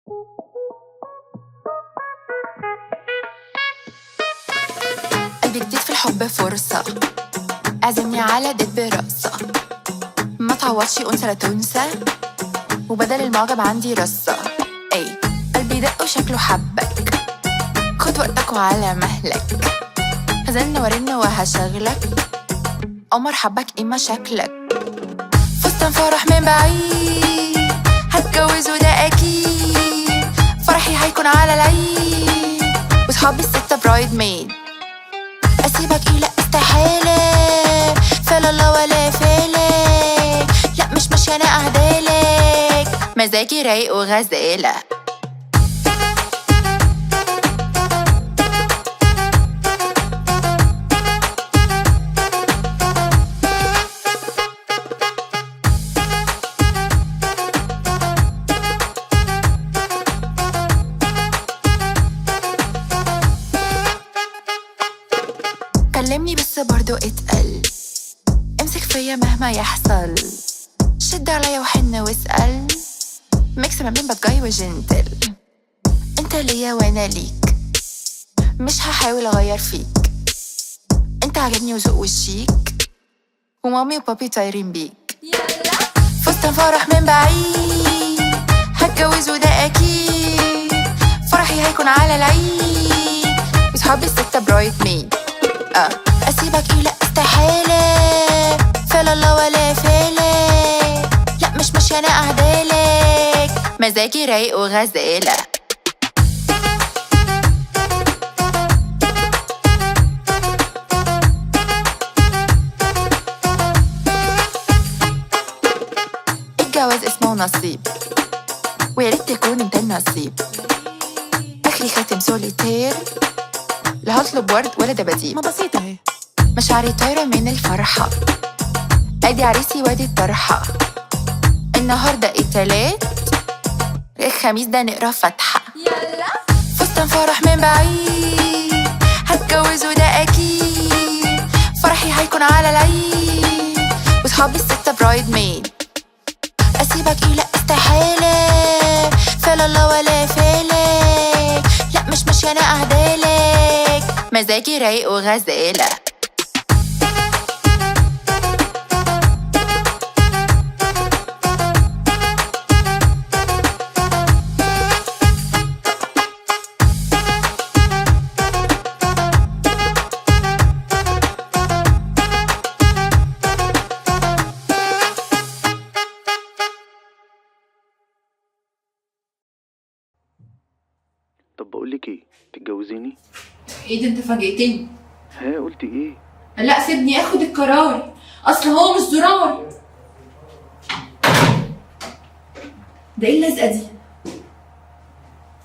قلبي جديد في الحب فرصة اعزمني على ديت برقصة ما تعوضش أنثى لا تنسى وبدل المعجب عندي رصة اي قلبي دق وشكله حبك خد وقتك وعلى مهلك هزن ورن وهشغلك قمر حبك ايه مشاكلك فستان فرح من بعيد هتجوزه ده اكيد فرحي هيكون على العيد وصحابي الستة برايد ميد اسيبك ايه لا استحالة فلا الله ولا فالك لا مش ماشية انا اعدالك مزاجي رايق وغزالة كلمني بس برضو اتقل امسك فيا مهما يحصل شد عليا وحن واسأل ميكس ما بين باد جاي وجنتل انت ليا وانا ليك مش هحاول اغير فيك انت عاجبني وذوق وشيك ومامي وبابي طايرين بيك فستان فرح من بعيد هتجوزه ده اكيد فرحي هيكون على العيد وصحابي الستة برايت ميد آه. اسيبك ايه لا استحالة فلا الله ولا فالك لا مش ماشية انا اعدالك مزاجي رايق وغزالة الجواز اسمه نصيب ويا ريت تكون انت النصيب اخري خاتم سوليتير لا هطلب ورد ولا دباديب ما بسيطة اهي مشاعري طايرة من الفرحة ادي عريسي وادي الطرحة النهاردة ايه تلات الخميس ده نقرا فاتحة فستان فرح من بعيد هتجوزه ده اكيد فرحي هيكون على العيد وصحابي الستة برايد ميد اسيبك ايه لا استحالة فلا الله ولا فالك لا مش ماشية انا اعدالك مزاجي رايق وغزالة طب بقولك ايه تتجوزيني ايه ده انت فاجئتني ها قلت ايه لا سيبني اخد القرار اصل هو مش زرار ده ايه اللزقه دي